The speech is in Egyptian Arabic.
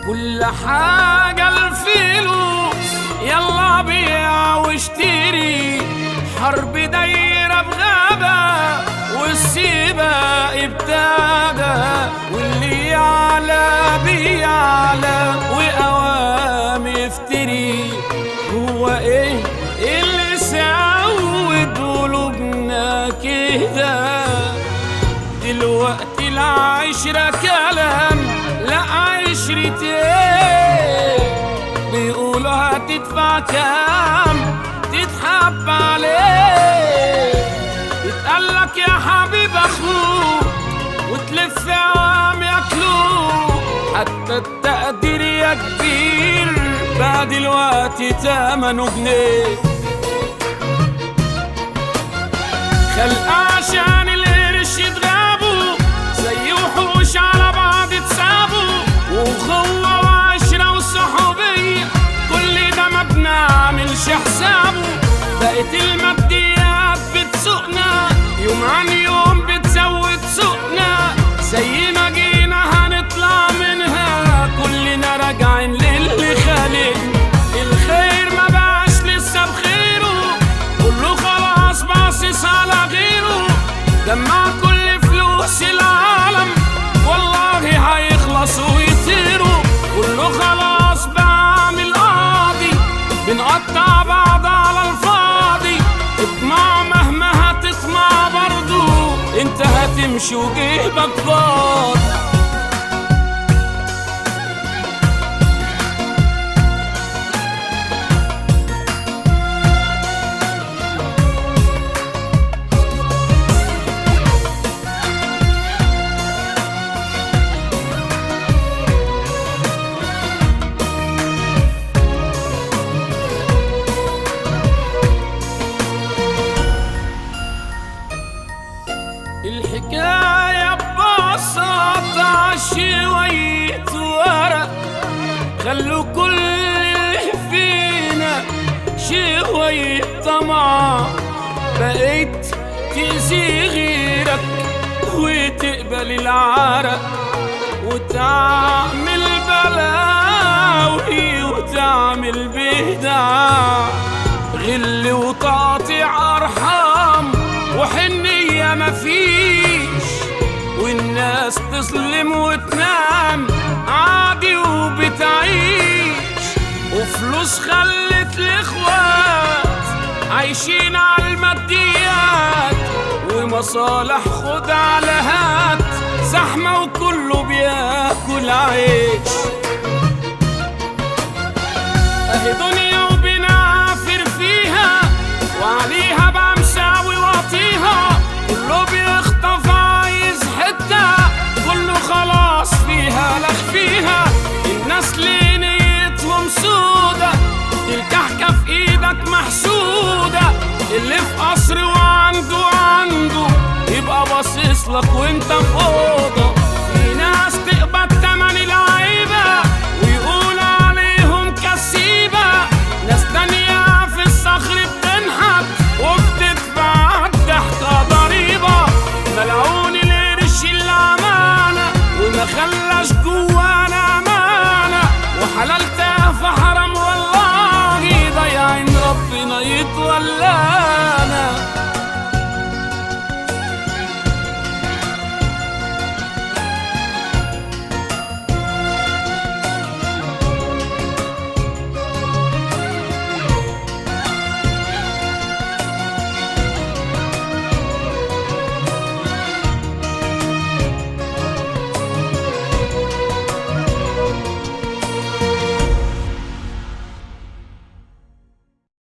كل حاجة الفلوس يلا بيع واشتري حرب دايرة بغابة والسباق ابتدى واللي يعلى بيعلى وقوام يفتري هو ايه اللي سعود قلوبنا كده دلوقتي العشرة كلام لا عشرة ايه بيقولوا هتدفع كام تتحب عليه يتقالك يا حبيب اخوك وتلف عوام ياكلوك حتى التقدير يا كبير بقى دلوقتي تمنه جنيه خلق عشان القرش يتغابوا زي وحوش على بعض اتسابوا وأخوة وعشرة وصحوبية كل ده ما بنعملش حسابه بقت الماديات بتسوقنا يوم عن يوم بتزود سوقنا زي ما جينا هنطلع منها كلنا راجعين للي خالقنا الخير ما بقاش لسه بخيره كله خلاص باصص على غيره جمع كل فلوس العالم والله هيخلص ويطيروا كله خلاص بعمل قاضي بنقطع بعض على الفاضي اطمع مهما هتطمع برضو انت هتمشي وجيبك فاضي الحكاية ببساطة عشوية ورق خلوا كل اللي فينا شوية طمع بقيت تأذي غيرك وتقبل العرق وتعمل بلاوي وتعمل بدع غل وتقطيع أرحام وحنية مفيش والناس تظلم وتنام عادي وبتعيش وفلوس خلت الاخوات عايشين على الماديات ومصالح خد على هات